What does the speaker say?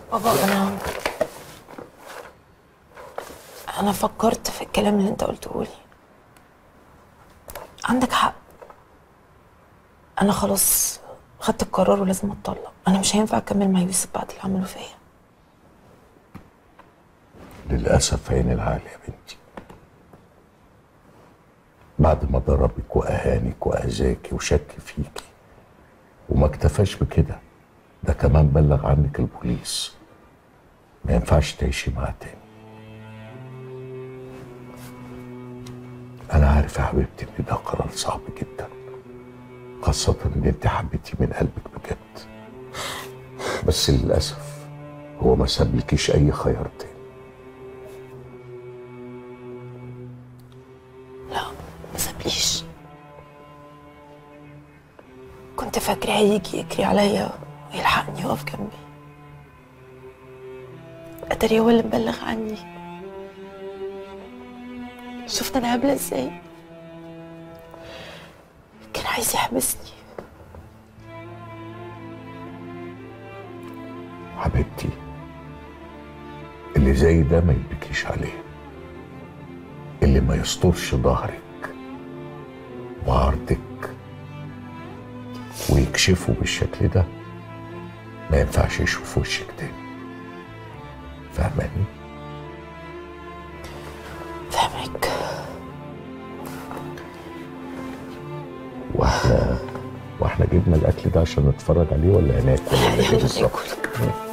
بابا انا انا فكرت في الكلام اللي انت قلته لي عندك حق انا خلاص خدت القرار ولازم اتطلق انا مش هينفع اكمل مع يوسف بعد اللي عمله فيا للأسف عين العقل يا بنتي بعد ما ضربك وأهانك وأذاكي وشك فيكي وما اكتفاش بكده ده كمان بلغ عنك البوليس ما ينفعش تعيشي معاه تاني أنا عارف يا حبيبتي إن ده قرار صعب جدا خاصة إن أنت حبيتي من قلبك بجد بس للأسف هو ما سابلكيش أي خيار تاني لا ما سابليش كنت فاكرة هيجي يجري عليا ويلحقني يقف جنبي اتاري هو اللي مبلغ عني شفت انا قابلة ازاي كان عايز يحبسني حبيبتي اللي زي ده ما يبكيش عليه اللي ما يسترش ظهرك وعرضك ويكشفه بالشكل ده ما ينفعش يشوف وشك تاني فاهماني؟ فاهمك واحنا واحنا جبنا الاكل ده عشان نتفرج عليه ولا هناك ولا يلا ايه بالظبط؟ ناكل